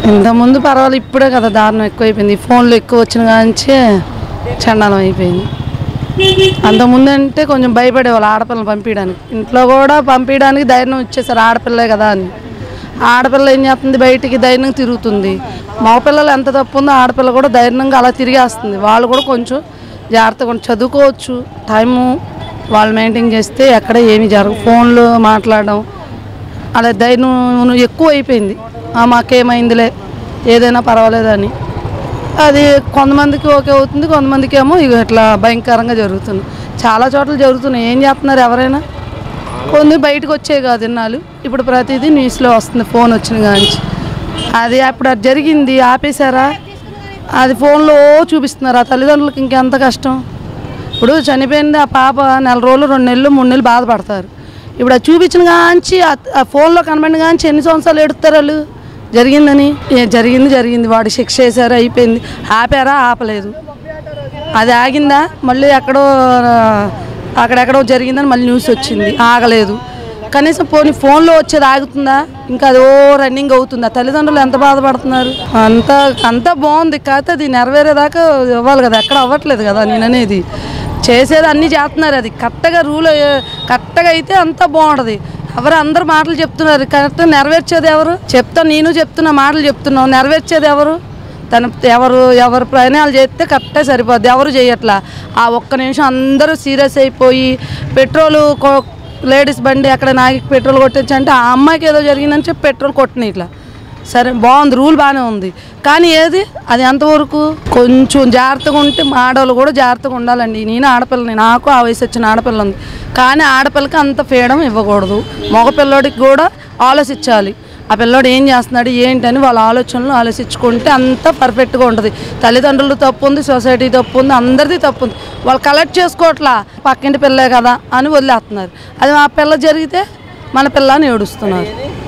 ఇంతకుముందు పర్వాలేదు ఇప్పుడే కదా దారుణం ఎక్కువైపోయింది ఈ ఫోన్లు ఎక్కువ వచ్చిన కాంచే చండాలం అయిపోయింది అంతకుముందు అంటే కొంచెం భయపడేవాళ్ళు ఆడపిల్లలు పంపించడానికి ఇంట్లో కూడా పంపించడానికి ధైర్యం ఇచ్చేసారు ఆడపిల్లే కదా అని ఆడపిల్ల ఏం చేస్తుంది బయటికి ధైర్యంగా తిరుగుతుంది మగపిల్లలు ఎంత తప్పు ఉందో ఆడపిల్ల కూడా ధైర్యంగా అలా తిరిగేస్తుంది వాళ్ళు కూడా కొంచెం జాగ్రత్తగా ఉండి చదువుకోవచ్చు టైము వాళ్ళు మెయింటైన్ చేస్తే ఎక్కడ ఏమీ జరగదు ఫోన్లో మాట్లాడడం అలా ధైర్యం ఎక్కువ అయిపోయింది ఆ మాకేమైందిలే ఏదైనా పర్వాలేదని అది కొంతమందికి ఓకే అవుతుంది కొంతమందికి ఏమో ఇక ఇట్లా భయంకరంగా జరుగుతుంది చాలా చోట్ల జరుగుతున్నాయి ఏం చేస్తున్నారు ఎవరైనా కొన్ని బయటకు వచ్చే కాదు ఇన్నాళ్ళు ఇప్పుడు ప్రతిదీ న్యూస్లో వస్తుంది ఫోన్ వచ్చిన కానీ అది అప్పుడు అది జరిగింది ఆపేశారా అది ఫోన్లో చూపిస్తున్నారు ఆ తల్లిదండ్రులకి ఇంకెంత కష్టం ఇప్పుడు చనిపోయింది ఆ పాప నెల రోజులు రెండు నెలలు మూడు నెలలు బాధపడతారు ఇప్పుడు అది చూపించిన కాంచి ఆ- ఆ ఫోన్లో కనబడిన కాంచి ఎన్ని సంవత్సరాలు ఎడుతారు వాళ్ళు జరిగిందని ఏ జరిగింది జరిగింది వాడు శిక్ష వేశారు అయిపోయింది ఆపారా ఆపలేదు అది ఆగిందా మళ్ళీ ఎక్కడో ఆ, అక్కడెక్కడో జరిగిందని మళ్ళీ న్యూస్ వచ్చింది ఆగలేదు కనీసం పోనీ ఫోన్లో వచ్చేది ఆగుతుందా ఇంకా అది ఓ రన్నింగ్ అవుతుందా తల్లిదండ్రులు ఎంత బాధపడుతున్నారు అంత అంతా బాగుంది కాకపోతే అది నెరవేరేదాకా ఇవ్వాలి కదా ఎక్కడ అవ్వట్లేదు కదా నేను అనేది చేసేది అన్నీ చేస్తున్నారు అది కరెక్ట్గా రూల్ కరెక్ట్గా అయితే అంతా బాగుంటుంది ఎవరు అందరు మాటలు చెప్తున్నారు కరెక్ట్ నెరవేర్చేది ఎవరు చెప్తా నేను చెప్తున్నా మాటలు చెప్తున్నావు నెరవేర్చేది ఎవరు తన ఎవరు ఎవరు ప్రయాణాలు చేస్తే కరెక్టే సరిపోద్ది ఎవరు చేయట్లా ఆ ఒక్క నిమిషం అందరూ సీరియస్ అయిపోయి పెట్రోల్ కొ- లేడీస్ బండి అక్కడ నాగి పెట్రోల్ కొట్టించి అంటే ఆ అమ్మాయికి ఏదో జరిగిందని చెప్పి పెట్రోల్ కొట్టిన ఇట్లా సరే బాగుంది రూల్ బాగానే ఉంది కానీ ఏది అది ఎంతవరకు కొంచెం జాగ్రత్తగా ఉంటే మా ఆడవాళ్ళు కూడా జాగ్రత్తగా ఉండాలండి నేను ఆడపిల్లని నాకు ఆ వయసు వచ్చిన ఆడపిల్ల ఉంది కానీ ఆడపిల్లకి అంత ఫ్రీడమ్ ఇవ్వకూడదు మగపిల్లోడికి కూడా ఆలోచించాలి ఆ పిల్లోడు ఏం చేస్తున్నాడు ఏంటని వాళ్ళ ఆలోచనలు ఆలోచించుకుంటే అంత పర్ఫెక్ట్గా ఉంటుంది తల్లిదండ్రులు తప్పు ఉంది సొసైటీ తప్పు ఉంది అందరిది తప్పు ఉంది వాళ్ళు కలెక్ట్ చేసుకోవట్లా పక్కింటి పిల్లే కదా అని వదిలేస్తున్నారు అది మా పిల్ల జరిగితే మన పిల్ల అని ఏడుస్తున్నారు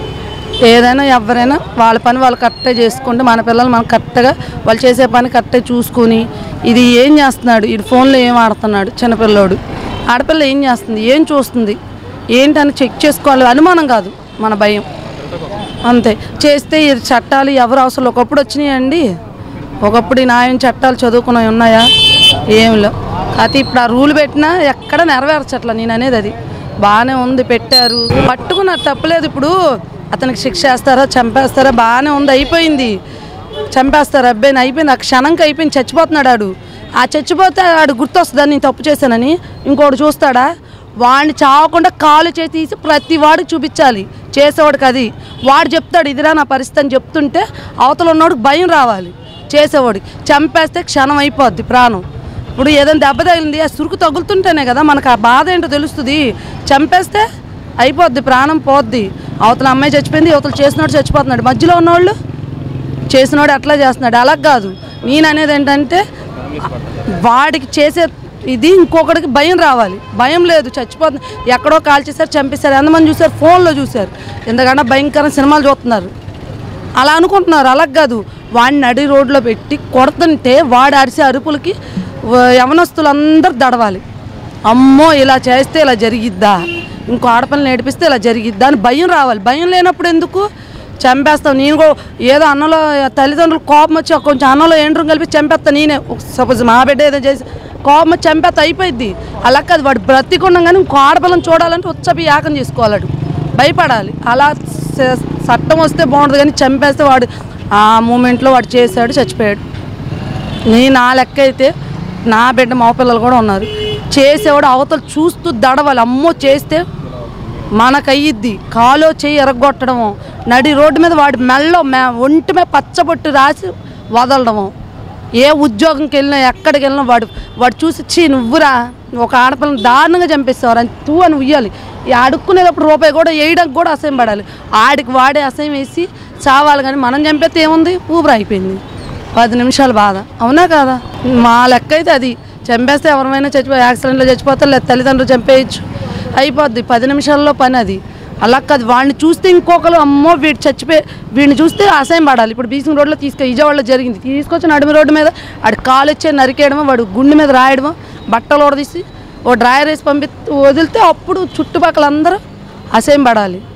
ఏదైనా ఎవరైనా వాళ్ళ పని వాళ్ళు కరెక్ట్గా చేసుకుంటే మన పిల్లలు మనం కరెక్ట్గా వాళ్ళు చేసే పని కరెక్ట్గా చూసుకుని ఇది ఏం చేస్తున్నాడు ఇది ఫోన్లో ఏం ఆడుతున్నాడు చిన్నపిల్లోడు ఆడపిల్ల ఏం చేస్తుంది ఏం చూస్తుంది ఏంటని చెక్ చేసుకోవాలి అనుమానం కాదు మన భయం అంతే చేస్తే ఈ చట్టాలు ఎవరు అవసరం ఒకప్పుడు వచ్చినాయండి ఒకప్పుడు ఈ న్యాయం చట్టాలు చదువుకున్నవి ఉన్నాయా ఏం లేవు అయితే ఇప్పుడు ఆ రూల్ పెట్టినా ఎక్కడ నెరవేర్చట్ల నేను అనేది అది బాగానే ఉంది పెట్టారు పట్టుకున్నారు తప్పలేదు ఇప్పుడు అతనికి శిక్ష వేస్తారా చంపేస్తారా బాగానే ఉంది అయిపోయింది చంపేస్తారు అబ్బాయిని అయిపోయింది ఆ క్షణంకి అయిపోయింది చచ్చిపోతున్నాడు ఆడు ఆ చచ్చిపోతే ఆడు గుర్తొస్తుందా నేను తప్పు చేశానని ఇంకోటి చూస్తాడా వాడిని చావకుండా కాలు చేసి తీసి ప్రతి వాడికి చూపించాలి చేసేవాడికి అది వాడు చెప్తాడు ఇదిరా నా పరిస్థితి అని చెప్తుంటే అవతల ఉన్నవాడికి భయం రావాలి చేసేవాడికి చంపేస్తే క్షణం అయిపోద్ది ప్రాణం ఇప్పుడు ఏదైనా దెబ్బ తగిలింది ఆ సురుకు తగులుతుంటేనే కదా మనకు ఆ బాధ ఏంటో తెలుస్తుంది చంపేస్తే అయిపోద్ది ప్రాణం పోద్ది అవతల అమ్మాయి చచ్చిపోయింది అవతల చేసినోడు చచ్చిపోతున్నాడు మధ్యలో ఉన్నవాళ్ళు చేసినోడు అట్లా చేస్తున్నాడు అలా కాదు నేను అనేది ఏంటంటే వాడికి చేసే ఇది ఇంకొకటికి భయం రావాలి భయం లేదు చచ్చిపోతుంది ఎక్కడో కాల్ చేశారు చంపేశారు ఎంతమంది చూశారు ఫోన్లో చూశారు ఎందుకంటే భయంకర సినిమాలు చూస్తున్నారు అలా అనుకుంటున్నారు అలా కాదు వాడిని నడి రోడ్లో పెట్టి కొడుతుంటే వాడు అరిసే అరుపులకి వ- యవనస్తులందరూ దడవాలి అమ్మో ఇలా చేస్తే ఇలా జరిగిద్దా ఇంకో ఆడపిల్లని ఏడిపిస్తే ఇలా జరిగిద్దా అని భయం రావాలి భయం లేనప్పుడు ఎందుకు చంపేస్తాం నేను కూడా ఏదో అన్నలో తల్లిదండ్రులు కోపం వచ్చి కొంచెం అన్నంలో ఎండ్రం కలిపి చంపేస్తా నేనే సపోజ్ మా బిడ్డ ఏదో చేసి కోపం వచ్చి చంపేస్తా అయిపోయింది అలా కాదు వాడు బ్రతికుండగానే ఇంకో ఆడపిల్లని చూడాలంటే ఉచ్చపి యాకం చేసుకోవాలడు భయపడాలి అలా స- చట్టం వస్తే బాగుంటుంది కానీ చంపేస్తే వాడు ఆ మూమెంట్లో వాడు చేశాడు చచ్చిపోయాడు నీ నా లెక్క అయితే నా బిడ్డ మా పిల్లలు కూడా ఉన్నారు చేసేవాడు అవతల చూస్తూ దడవాలి అమ్మో చేస్తే మనకయ్యిద్ది కాలో చేయి ఎరగొట్టడము నడి రోడ్డు మీద వాడి మెల్లో మే ఒంటి మీద పచ్చబొట్టు రాసి వదలడము ఏ ఉద్యోగంకి వెళ్ళినా ఎక్కడికి వెళ్ళినా వాడు వాడు చూసి చీ నువ్వురా ఒక ఆడపిల్లని దారుణంగా చంపేసేవారు అని తూ అని ఉయ్యాలి ఈ అడుక్కునేటప్పుడు రూపాయి కూడా వేయడానికి కూడా అసహ్యం పడాలి ఆడికి వాడే అసహ్యం వేసి చావాలి కానీ మనం చంపేస్తే ఏముంది ఊపిరి అయిపోయింది పది నిమిషాలు బాధ అవునా కాదా మా లెక్క అయితే అది చంపేస్తే ఎవరైనా చచ్చిపో యాక్సిడెంట్లో చచ్చిపోతారు లేదా తల్లిదండ్రులు చంపేయచ్చు అయిపోద్ది పది నిమిషాల్లో పని అది అలా కాదు వాడిని చూస్తే ఇంకొకరు అమ్మో వీడు చచ్చిపోయి వీడిని చూస్తే అసహ్యం పడాలి ఇప్పుడు బీసింగ్ రోడ్లో తీసుకు విజయవాడలో జరిగింది తీసుకొచ్చి నడిమి రోడ్డు మీద ఆడు కాలు వచ్చే నరికేయడమో వాడు గుండె మీద రాయడమో బట్టలు ఓడదీసి ఓ డ్రాయర్ వేసి పంపి వదిలితే అప్పుడు చుట్టుపక్కల అందరూ అసహ్యం పడాలి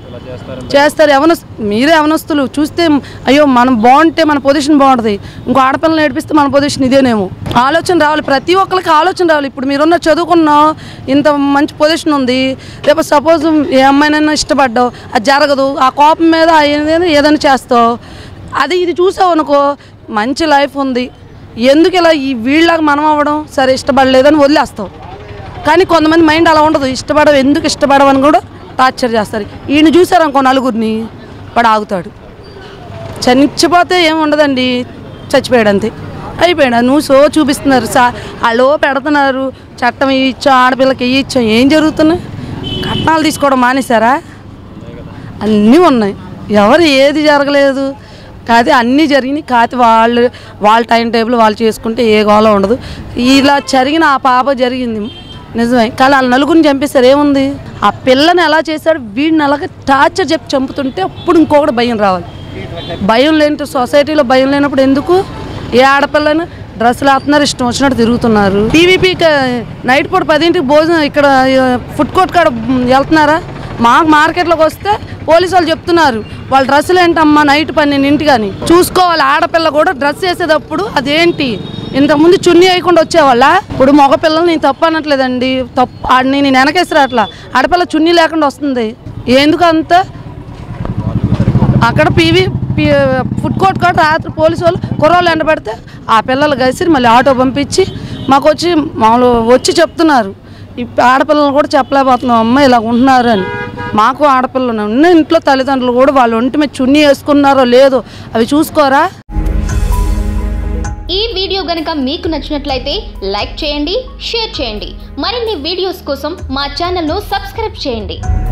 ఇలా చేస్తారని చేస్తారు ఎవనస్ మీరే ఎవనస్తులు చూస్తే అయ్యో మనం బాగుంటే మన పొజిషన్ బాగుంటుంది ఇంకో ఆడపిల్లని ఏడిపిస్తే మన పొజిషన్ ఇదేనేమో ఆలోచన రావాలి ప్రతి ఒక్కరికి ఆలోచన రావాలి ఇప్పుడు మీరున్న చదువుకున్నా ఇంత మంచి పొజిషన్ ఉంది రేపు సపోజ్ ఏ అమ్మాయినైనా ఇష్టపడ్డావు అది జరగదు ఆ కోపం మీద ఆ ఏదైనా ఏదైనా చేస్తావు అది ఇది చూసావు అనుకో మంచి లైఫ్ ఉంది ఎందుకు ఇలా ఈ వీళ్ళలాగా మనం అవ్వడం సరే ఇష్టపడలేదని వదిలేస్తావు కానీ కొంతమంది మైండ్ అలా ఉండదు ఇష్టపడవు ఎందుకు ఇష్టపడవని కూడా టార్చర్ చేస్తారు ఈయన చూసారనుకో నలుగురిని వాడు ఆగుతాడు చనిచ్చిపోతే ఏం ఉండదండి చచ్చిపోయాడు అంతే అయిపోయాడు నువ్వు సో చూపిస్తున్నారు సా వాళ్ళు పెడుతున్నారు చట్టం ఇచ్చా ఆడపిల్లకి ఇచ్చా ఏం జరుగుతున్నాయి కట్నాలు తీసుకోవడం మానేశారా అన్నీ ఉన్నాయి ఎవరు ఏది జరగలేదు కాదు అన్నీ జరిగినాయి కాదు వాళ్ళు వాళ్ళ టైం టేబుల్ వాళ్ళు చేసుకుంటే ఏ గోళ ఉండదు ఇలా జరిగిన ఆ పాప జరిగింది నిజమే కానీ వాళ్ళ నలుగురిని చంపేస్తారు ఏముంది ఆ పిల్లని ఎలా చేశాడు వీడిని అలాగే టార్చర్ చెప్పి చంపుతుంటే అప్పుడు ఇంకొకటి భయం రావాలి భయం లేని సొసైటీలో భయం లేనప్పుడు ఎందుకు ఏ ఆడపిల్లని డ్రెస్సులు వేస్తున్నారు ఇష్టం వచ్చినట్టు తిరుగుతున్నారు టీవీపీ నైట్ పూట పదింటికి భోజనం ఇక్కడ ఫుడ్ కోర్ట్ కాడ మ్, వెళ్తున్నారా మా మార్కెట్లోకి వస్తే పోలీసు వాళ్ళు చెప్తున్నారు వాళ్ళ డ్రెస్సులు ఏంటమ్మా నైట్ పన్నెండింటి కానీ చూసుకోవాలి ఆడపిల్ల కూడా డ్రెస్ వేసేటప్పుడు అదేంటి ఇంతకుముందు చున్నీ వేయకుండా వచ్చేవాళ్ళ ఇప్పుడు మగపిల్లలు నేను తప్పు అనట్లేదండి తప్పు ఆడిని నేను వెనకేసి అట్లా ఆడపిల్ల చున్నీ లేకుండా వస్తుంది ఎందుకు అంత అక్కడ పీవీ పీ ఫుడ్ కోర్ట్ కాడ రాత్రి పోలీసు వాళ్ళు కుర్రోళ్ళు ఎండబెడితే ఆ పిల్లలు కలిసి మళ్ళీ ఆటో పంపించి మాకు వచ్చి మామూలు వచ్చి చెప్తున్నారు ఈ ఆడపిల్లలు కూడా చెప్పలేకపోతున్నాం అమ్మ ఇలా ఉంటున్నారు అని మాకు ఆడపిల్లలు ఉన్న ఇంట్లో తల్లిదండ్రులు కూడా వాళ్ళు ఒంటి మీద చున్నీ వేసుకున్నారో లేదో అవి చూసుకోరా ఈ వీడియో గనుక మీకు నచ్చినట్లయితే లైక్ చేయండి షేర్ చేయండి మరిన్ని వీడియోస్ కోసం మా ఛానల్ను సబ్స్క్రైబ్ చేయండి